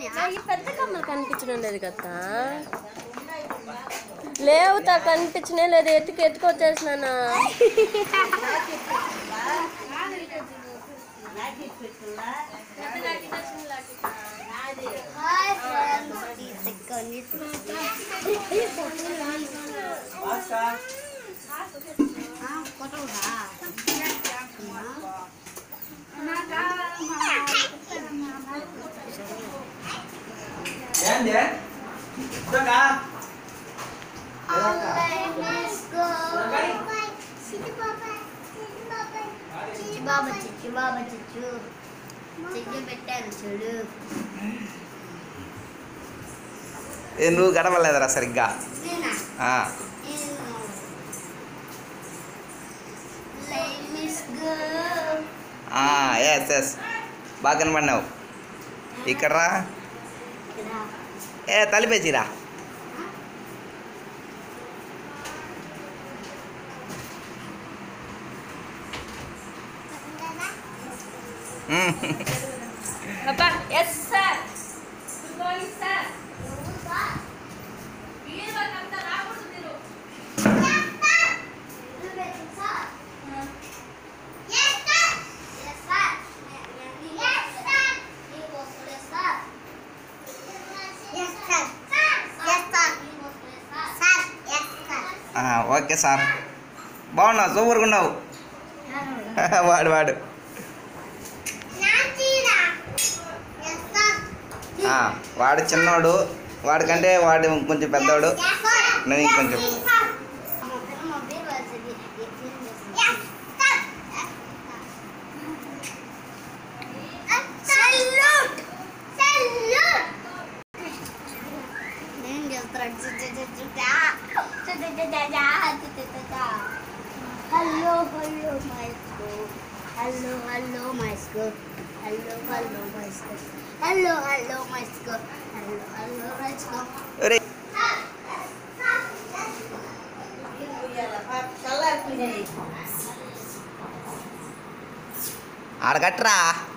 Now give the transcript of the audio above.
ఈ పెద్ద కమ్మలు కనిపించడం లేదు కదా లేవు తా కనిపించనే లేదు ఎత్తుకు ఎత్తుకొచ్చేసినానా హాయ్ ఫ్రెండ్స్ తీసుకొని కొట్టవురా ఏంది ఇదొక చిచ్చు బాబా చిచ్చు బాబా చిచ్చు చిచ్చు పెట్టాను చూడు ఏ నువ్వు గడవలేదురా సరిగ్గా నేనా ఆ, Life is good. ఆ, ఎస్ ఎస్ బాగా కనబడినావు ఇక్కడ రా ఇక్కడ ఏ తలిపేసిరా అబ్బా yes sir good morning sir ఆ, ఓకే సార్ బాగున్నావు సూపర్గా ఉన్నావు వాడు వాడు ఆ, వాడు చిన్నవాడు వాడికంటే వాడు కొంచెం పెద్దవాడు నువ్వు ఇంకొంచెం Salute! Salute! నేను చేస్తాను hello hello my school hello hello my school hello hello my school hello hello my school hello hello my school ఒరే ఆడగట్రా